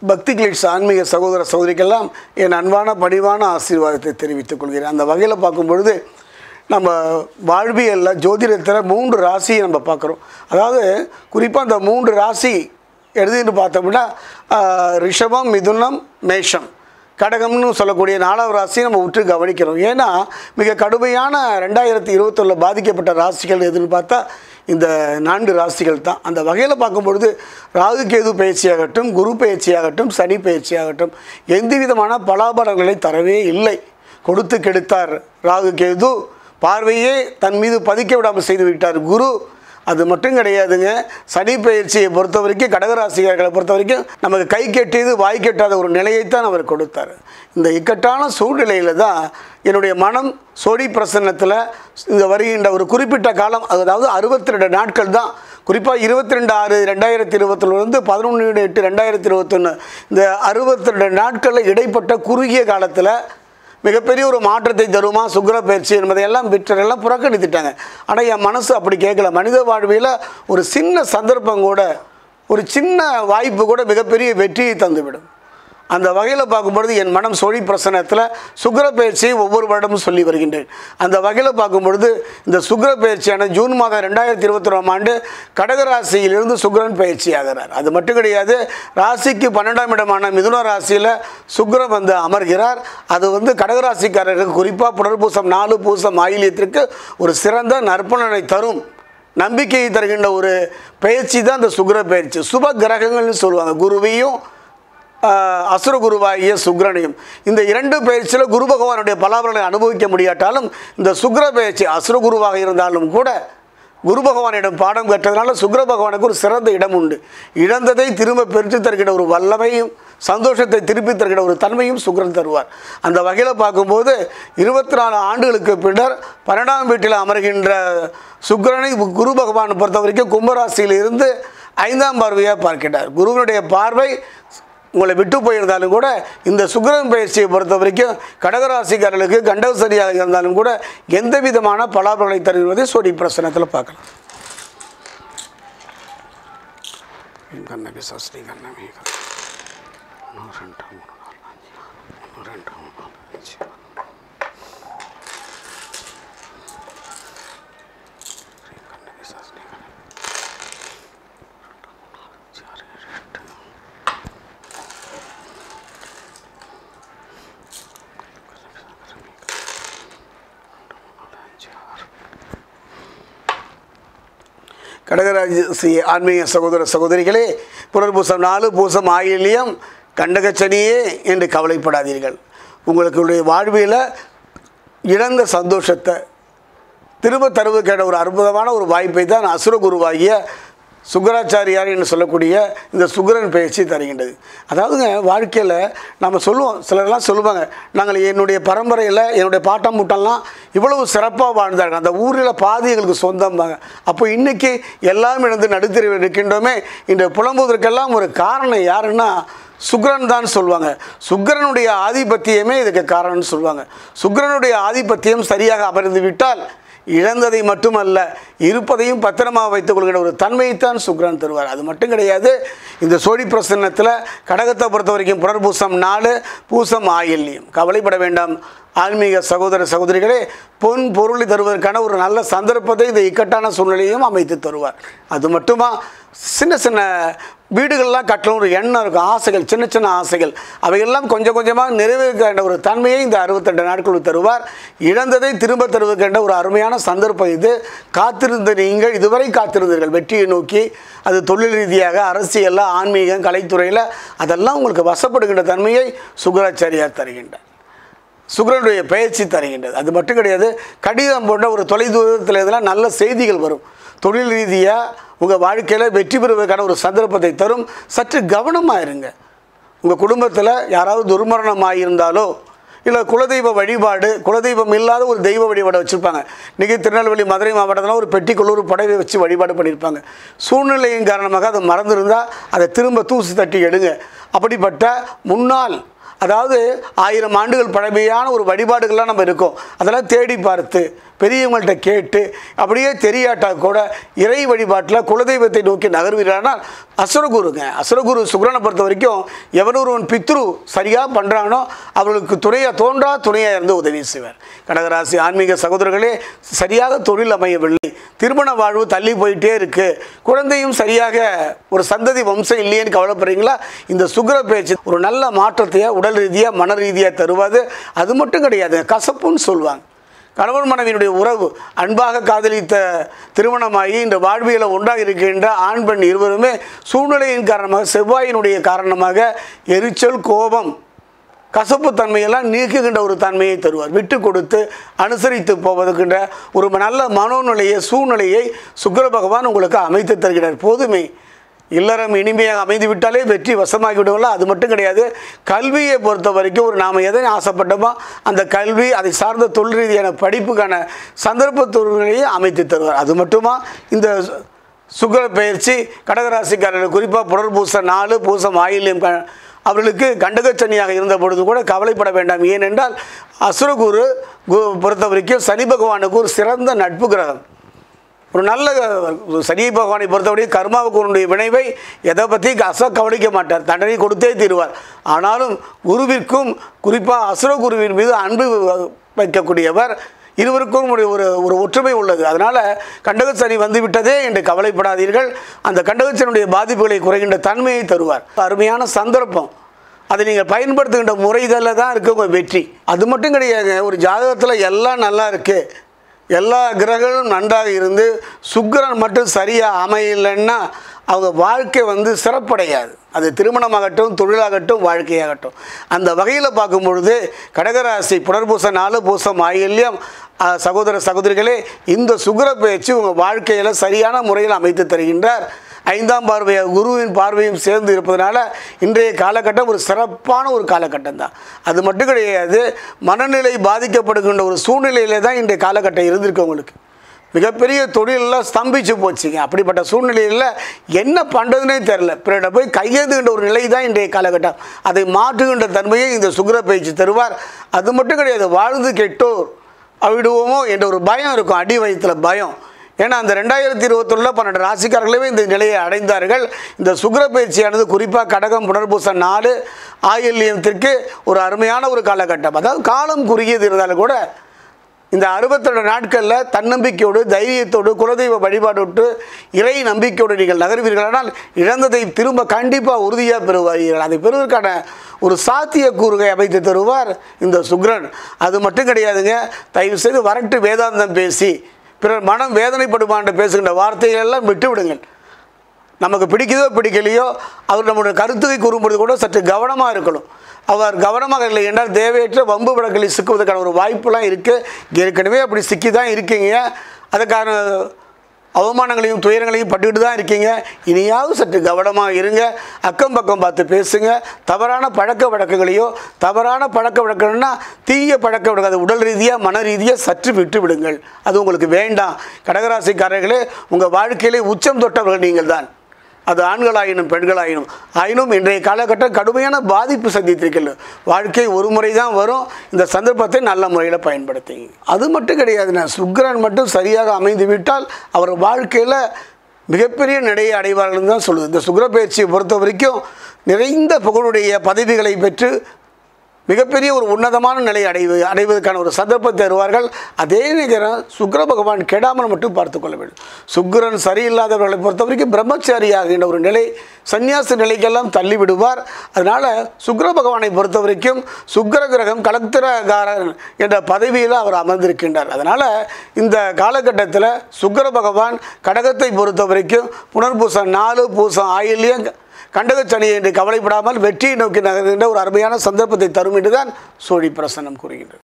பக்தி கிளிட்ஸ் ஆன்மீக சகோதர சகோதரிக்கெல்லாம் என் அன்பான பணிவான ஆசீர்வாதத்தை தெரிவித்துக் கொள்கிறேன் அந்த வகையில் பார்க்கும் பொழுது நம்ம வாழ்வியலில் ஜோதிடத்தில் மூன்று ராசியை நம்ம பார்க்குறோம் அதாவது குறிப்பாக அந்த மூன்று ராசி எழுதின்னு பார்த்தோம்னா ஆஹ், ரிஷபம் மிதுனம் மேஷம் கடகம்னு சொல்லக்கூடிய நாலாவது ராசியை நம்ம உற்று கவனிக்கிறோம் ஏன்னா மிக கடுமையான ரெண்டாயிரத்தி இருபத்தொன்னில் பாதிக்கப்பட்ட ராசிகள் எதுன்னு பார்த்தா இந்த நான்கு ராசிகள் தான் அந்த வகையில் பார்க்கும்பொழுது ராகு கேது பயிற்சியாகட்டும் குரு பயிற்சியாகட்டும் சனி பயிற்சியாகட்டும் எந்த விதமான பலாபலங்களை தரவே இல்லை கொடுத்து கெடுத்தார் ராகு கேது பார்வையே தன் மீது பதிக்க விடாமல் செய்து விட்டார் குரு அது மட்டும் கிடையாதுங்க சனி பயிற்சியை பொறுத்த வரைக்கும் கடகராசிகர்களை பொறுத்த வரைக்கும் நமக்கு கை கெட்டியது வாய் கெட்டாத ஒரு நிலையைத்தான் அவர் கொடுத்தார் இந்த இக்கட்டான சூழ்நிலையில் தான் என்னுடைய மனம் சோடி பிரசன்னத்தில் இந்த வருகின்ற ஒரு குறிப்பிட்ட காலம் அதாவது அறுபத்தி ரெண்டு நாட்கள் தான் குறிப்பாக இருபத்தி ரெண்டு ஆறு ரெண்டாயிரத்தி இருபத்தொன்னுலேருந்து பதினொன்று எட்டு ரெண்டாயிரத்தி இருபத்தொன்று இந்த அறுபத்தி ரெண்டு நாட்களில் இடைப்பட்ட குறுகிய காலத்தில் மிகப்பெரிய ஒரு மாற்றத்தை தருமா சுக்கிர பயிற்சி என்பதையெல்லாம் பெற்றரெல்லாம் புறக்கணித்துட்டாங்க ஆனால் என் மனசு அப்படி கேட்கல மனித வாழ்வியில் ஒரு சின்ன சந்தர்ப்பம் கூட ஒரு சின்ன வாய்ப்பு கூட மிகப்பெரிய வெற்றியை தந்துவிடும் அந்த வகையில் பார்க்கும்பொழுது என் மனம் சொழி பிரசனத்தில் சுக்கிர பயிற்சியை ஒவ்வொரு வருடமும் சொல்லி வருகின்றேன் அந்த வகையில் பார்க்கும்பொழுது இந்த சுக்கிர பயிற்சியான ஜூன் மாதம் ரெண்டாயிரத்தி இருபத்தொராம் ஆண்டு கடகராசியிலிருந்து சுக்கிரன் பயிற்சி ஆகிறார் அது மட்டும் கிடையாது ராசிக்கு பன்னெண்டாம் இடமான மிதுன ராசியில் சுக்கிரன் வந்து அமர்கிறார் அது வந்து கடகராசிக்காரர்களுக்கு குறிப்பாக புனர்பூசம் நாலு பூசம் ஆயிலியத்திற்கு ஒரு சிறந்த நற்பலனை தரும் நம்பிக்கையை தருகின்ற ஒரு பயிற்சி தான் இந்த சுக்கிர பயிற்சி சுப கிரகங்கள்னு சொல்லுவாங்க குருவையும் ஆஹ், அசுர குருவாகிய சுக்கிரனையும் இந்த இரண்டு பயிற்சியில் குரு பகவானுடைய பலாபலனை அனுபவிக்க முடியாட்டாலும் இந்த சுக்கிர பயிற்சி அசுர குருவாக இருந்தாலும் கூட குரு பகவானிடம் பாடம் கற்றதுனால சுக்கிர பகவானுக்கு ஒரு சிறந்த இடம் உண்டு இழந்ததை திரும்ப பெற்று தருகிற ஒரு வல்லமையும் சந்தோஷத்தை திருப்பி தருகிற ஒரு தன்மையும் சுக்கிரன் தருவார் அந்த வகையில் பார்க்கும்போது இருபத்தி நாலு ஆண்டுகளுக்கு பின்னர் பன்னெண்டாம் வீட்டில் அமர்கின்ற சுக்கிரனை குரு பகவானை பொறுத்த வரைக்கும் கும்பராசியில் இருந்து ஐந்தாம் பார்வையாக பார்க்கிறார் குருவினுடைய பார்வை உங்களை விட்டு போயிருந்தாலும் கூட இந்த சுக்கிரன் பயிற்சியை பொறுத்த வரைக்கும் கடகராசிக்காரர்களுக்கு கண்டவசரியாக இருந்தாலும் கூட எந்த விதமான பலாபலனை தருவதை சோடி பிரசனத்தில் பார்க்கலாம் கண்ணகி சஸ்ரீ கண்ணகி ஒன்று ரெண்டு மூணு நாலு அஞ்சு ஒன்று ரெண்டு மூணு நாலு அஞ்சு ஸ்ரீ கண்ணகி சஸ்ரீ கண்ணகி அஞ்சு ஆறு ஏழு எட்டு கடகராசி ஆன்மீக சகோதர சகோதரிகளே புனர்பூசம் நாலு பூசம் ஆயில்யம் கண்டகச்சனியே என்று கவலைப்படாதீர்கள் உங்களுடைய வாழ்வியில் இழந்த சந்தோஷத்தை திரும்ப தருவதற்கான ஒரு அற்புதமான ஒரு வாய்ப்பை தான் அசுரகுருவாகிய சுக்கராச்சாரியார் என்று சொல்லக்கூடிய இந்த சுக்கிரன் பயிற்சி தருகின்றது அதாவதுங்க வாழ்க்கையில் நம்ம சொல்லுவோம் சிலர்லாம் சொல்லுவாங்க நாங்கள் என்னுடைய பரம்பரையில் என்னுடைய பாட்டம் முட்டெல்லாம் இவ்வளவு சிறப்பாக வாழ்ந்தாங்க அந்த ஊரில் பாதி எங்களுக்கு சொந்தம்பாங்க அப்போ இன்றைக்கி எல்லாம் இழந்து நடுத்தெருவில் இருக்கின்றோமே இந்த புலம்புவதற்கெல்லாம் ஒரு காரணம் யாருன்னா சுக்கிரன் தான் சொல்லுவாங்க சுக்கிரனுடைய ஆதிபத்தியமே இதுக்கு காரணம்னு சொல்லுவாங்க சுக்கிரனுடைய ஆதிபத்தியம் சரியாக அமர்ந்து விட்டால் இழந்ததை மட்டுமல்ல இருப்பதையும் பத்திரமா வைத்துக் கொள்கிற ஒரு தன்மையைத்தான் சுக்கிரன் தருவார் அது மட்டும் கிடையாது இந்த சோழி பிரசன்னத்தில் கடகத்தை பொறுத்த வரைக்கும் புனர்பூசம் நாலு பூசம் ஆயில்யம் கவலைப்பட வேண்டாம் ஆன்மீக சகோதர சகோதரிகளே பொன் பொருளை தருவதற்கான ஒரு நல்ல சந்தர்ப்பத்தை இந்த இக்கட்டான சூழ்நிலையும் அமைத்து தருவார் அது மட்டுமா சின்ன சின்ன வீடுகள்லாம் கட்டணும் ஒரு எண்ணம் இருக்கும் ஆசைகள் சின்ன சின்ன ஆசைகள் அவையெல்லாம் கொஞ்சம் கொஞ்சமாக நிறைவேற்கின்ற ஒரு தன்மையை இந்த அறுபத்தெட்டு நாட்கள் தருவார் இழந்ததை திரும்ப தருவதற்கின்ற ஒரு அருமையான சந்தர்ப்பம் இது காத்திருந்த நீங்கள் இதுவரை காத்திருந்தீர்கள் வெற்றியை நோக்கி அது தொழில் ரீதியாக அரசியலில் ஆன்மீகம் கலைத்துறையில் அதெல்லாம் உங்களுக்கு வசப்படுகின்ற தன்மையை சுக்கராச்சாரியார் தருகின்றார் சுக்கிரனுடைய பயிற்சி தருகின்றது அது மட்டும் கிடையாது கடிதம் போன்ற ஒரு தொலைதூரத்தில் இதெல்லாம் நல்ல செய்திகள் வரும் தொழில் ரீதியாக உங்கள் வாழ்க்கையில் வெற்றி பெறுவதற்கான ஒரு சந்தர்ப்பத்தை தரும் சற்று கவனமாக இருங்க உங்கள் குடும்பத்தில் யாராவது துர்மரணம் ஆகியிருந்தாலோ இல்லை குலதெய்வ வழிபாடு குலதெய்வம் இல்லாத ஒரு தெய்வ வழிபாடை வச்சுருப்பாங்க இன்றைக்கி திருநெல்வேலி மதுரை மாவட்டத்தில் ஒரு பெட்டிக்குள்ள ஒரு புடவை வச்சு வழிபாடு பண்ணியிருப்பாங்க சூழ்நிலையின் காரணமாக அதை மறந்துருந்தால் அதை திரும்ப தூசு தட்டி எடுங்க அப்படிப்பட்ட முன்னாள் அதாவது ஆயிரம் ஆண்டுகள் பழமையான ஒரு வழிபாடுகள்லாம் நம்ம இருக்கோம் அதெல்லாம் தேடி பார்த்து பெரியவங்கள்ட்ட கேட்டு அப்படியே தெரியாட்டா கூட இறை வழிபாட்டில் குலதெய்வத்தை நோக்கி நகர்வீர்களானால் அசுரகுருங்க அசுரகுரு சுக்கிரனை பொறுத்த வரைக்கும் எவன் ஒருவன் பித்ரு சரியாக பண்ணுறானோ அவர்களுக்கு துணையாக தோன்றா துணையாக இருந்து உதவி செய்வார் கடகராசி ஆன்மீக சகோதரர்களே சரியாக தொழில் அமையவில்லை திருமண வாழ்வு தள்ளி போயிட்டே இருக்கு குழந்தையும் சரியாக ஒரு சந்ததி வம்சம் இல்லையேன்னு கவலைப்படுறீங்களா இந்த சுக்கிர பேச்சு ஒரு நல்ல மாற்றத்தையே உடல் ரீதியாக மன ரீதியாக தருவது அது மட்டும் கிடையாது கசப்புன்னு சொல்லுவாங்க கணவன் மனைவியினுடைய உறவு அன்பாக காதலித்த திருமணமாகி இந்த வாழ்வியல ஒன்றாக இருக்கின்ற ஆண் பெண் இருவருமே சூழ்நிலையின் காரணமாக செவ்வாயினுடைய காரணமாக எரிச்சல் கோபம் கசப்பு தன்மையெல்லாம் நீக்குகின்ற ஒரு தன்மையை தருவார் விட்டு கொடுத்து அனுசரித்து போவதுக்கின்ற ஒரு நல்ல மனோநிலையை சூழ்நிலையை சுக்கிர பகவான் உங்களுக்கு அமைத்து தருகிறார் போதுமே இல்லறம் இனிமையாக அமைந்து விட்டாலே வெற்றி வசமாகி விடுவோம்ல அது மட்டும் கிடையாது கல்வியை பொறுத்த வரைக்கும் ஒரு நாம் எதை ஆசைப்பட்டோமோ அந்த கல்வி அதை சார்ந்த தொழில் ரீதியான படிப்புக்கான சந்தர்ப்ப தொழில்களையும் அமைத்து தருவார் அது மட்டுமா இந்த சுக்கிர பயிற்சி கடகராசிக்காரர்கள் குறிப்பாக புனர்பூசம் நாலு பூசம் ஆயில்யம் க அவர்களுக்கு கண்டகச்சனியாக இருந்த பொழுது கூட கவலைப்பட வேண்டாம் ஏனென்றால் அசுரகுரு கு பொறுத்த வரைக்கும் சனி பகவானுக்கு ஒரு சிறந்த நட்பு கிரகம் ஒரு நல்ல சனி பகவானை பொறுத்தவரை கர்மாவுக்குடைய விளைவை எதை பற்றி அச கவனிக்க மாட்டார் தண்டனை கொடுத்தே தீருவார் ஆனாலும் குருவிற்கும் குறிப்பாக அசுர குருவின் மீது அன்பு வைக்கக்கூடியவர் இருவருக்கும் ஒரு ஒரு ஒரு ஒற்றுமை உள்ளது அதனால் கண்டகச்சனி வந்து விட்டதே என்று கவலைப்படாதீர்கள் அந்த கண்டகச்சனுடைய பாதிப்புகளை குறைகின்ற தன்மையை தருவார் அருமையான சந்தர்ப்பம் அதை நீங்கள் பயன்படுத்துகின்ற முறைகளில் தான் இருக்கு உங்கள் வெற்றி அது மட்டும் கிடையாது ஒரு ஜாதகத்தில் எல்லாம் நல்லா இருக்குது எல்லா கிரகங்களும் நன்றாக இருந்து சுக்கிரன் மட்டும் சரியாக அமையலைன்னா அவங்க வாழ்க்கை வந்து சிறப்படையாது அது திருமணமாகட்டும் தொழிலாகட்டும் வாழ்க்கையாகட்டும் அந்த வகையில் பார்க்கும் பொழுது கடகராசி புனர்பூச நாலு பூசம் ஆயில்யம் அஹ், சகோதர சகோதரிகளே இந்த சுக்கிர பயிற்சி உங்கள் வாழ்க்கையில் சரியான முறையில் அமைத்து தருகின்றார் ஐந்தாம் பார்வையை குருவின் பார்வையும் சேர்ந்து இருப்பதனால இன்றைய காலகட்டம் ஒரு சிறப்பான ஒரு காலகட்டம் தான் அது மட்டும் கிடையாது மனநிலை பாதிக்கப்படுகின்ற ஒரு சூழ்நிலையில தான் இன்றைய காலகட்டம் இருந்திருக்கு உங்களுக்கு மிகப்பெரிய தொழிலெல்லாம் ஸ்தம்பிச்சு போச்சுங்க அப்படிப்பட்ட சூழ்நிலையில் என்ன பண்ணுறதுனே தெரில பிறட போய் கையேந்துகின்ற ஒரு நிலை தான் இன்றைய காலகட்டம் அதை மாற்றுகின்ற தன்மையை இந்த சுக்கிர பயிற்சி தருவார் அது மட்டும் கிடையாது வாழ்ந்து கெட்டோர் அவிடுவோமோ என்ற ஒரு பயம் இருக்கும் அடி வயிற்றுல பயம் ஏன்னா அந்த ரெண்டாயிரத்தி இருபத்தொன்னில் பன்னெண்டு ராசிக்காரர்களே இந்த நிலையை அடைந்தார்கள் இந்த சுக்கிர பயிற்சியானது குறிப்பாக கடகம் புனர்பூசம் நாலு ஆயில்யத்திற்கு ஒரு அருமையான ஒரு காலகட்டம் அதாவது காலம் குறுகியது இருந்தாலும் கூட இந்த அறுபத்தெட்டு நாட்களில் தன்னம்பிக்கையோடு தைரியத்தோடு குலதெய்வ வழிபாடோடு இறை நம்பிக்கையோடு நீங்கள் நகர்வீர்களானால் இழந்ததை திரும்ப கண்டிப்பாக உறுதியாக பெறுவார்கள் அதை பெறுவதற்கான ஒரு சாத்திய கூறுகை அமைத்து தருவார் இந்த சுக்ரன் அது மட்டும் கிடையாதுங்க தயவு செய்து வரட்டு வேதாந்தம் பேசி பிறர் மனம் வேதனைப்படுமான்னு பேசுகின்ற வார்த்தைகள் எல்லாம் விட்டு விடுங்கள் நமக்கு பிடிக்குதோ பிடிக்கலையோ அவர் நம்முடைய கருத்துக்கை கூறும்பொழுது கூட சற்று கவனமாக இருக்கணும் அவர் கவனமாக இல்லை என்றால் தேவையற்ற வம்பு வழக்கில் சிக்குவதற்கான ஒரு வாய்ப்புலாம் இருக்குது ஏற்கனவே அப்படி சிக்கி தான் இருக்கீங்க அதுக்கான அவமானங்களையும் துயரங்களையும் பட்டுக்கிட்டு தான் இருக்கீங்க இனியாவது சற்று கவனமாக இருங்க அக்கம் பக்கம் பார்த்து பேசுங்க தவறான பழக்க வழக்கங்களையோ தவறான பழக்க வழக்கம்னா தீய பழக்க வழக்கம் அது உடல் ரீதியாக மன ரீதியாக சற்று விட்டு விடுங்கள் அது உங்களுக்கு வேண்டாம் கடகராசிக்காரர்களே உங்கள் வாழ்க்கையிலே உச்சம் தொட்டவர்கள் நீங்கள் தான் அது ஆண்களாயினும் பெண்களாயினும் ஆயினும் இன்றைய காலகட்டம் கடுமையான பாதிப்பு சந்தித்திருக்கிறது வாழ்க்கை ஒரு முறை தான் வரும் இந்த சந்தர்ப்பத்தை நல்ல முறையில் பயன்படுத்திங்க அது மட்டும் கிடையாதுண்ணா சுக்கிரன் மட்டும் சரியாக அமைந்து விட்டால் அவர் வாழ்க்கையில் மிகப்பெரிய நிலையை அடைவார்கள் தான் சொல்லுது இந்த சுக்கிர பயிற்சியை பொறுத்த வரைக்கும் நிறைந்த புகழுடைய பதவிகளை பெற்று மிகப்பெரிய ஒரு உன்னதமான நிலை அடைவு அடைவதற்கான ஒரு சந்தர்ப்பத்தை தருவார்கள் அதே நேரம் சுக்கிர பகவான் கெடாமல் மட்டும் பார்த்து கொள்ள வேண்டும் சுக்கிரன் சரியில்லாதவர்களை பொறுத்த வரைக்கும் பிரம்மச்சாரியாகின்ற ஒரு நிலை சந்நியாச நிலைக்கெல்லாம் தள்ளி விடுவார் அதனால் சுக்கிர பகவானை பொறுத்த வரைக்கும் சுக்கிர கிரகம் கலத்திரகாரன் என்ற பதவியில் அவர் அமர்ந்திருக்கின்றார் அதனால் இந்த காலகட்டத்தில் சுக்கிர பகவான் கடகத்தை பொறுத்த வரைக்கும் புனர்பூசம் நாலு பூசம் ஆயில்யம் கண்டகச்சனி என்று கவலைப்படாமல் வெற்றியை நோக்கி நகர்கின்ற ஒரு அருமையான சந்தர்ப்பத்தை தரும் என்றுதான் சோழி பிரசன்னம் கூறுகின்றது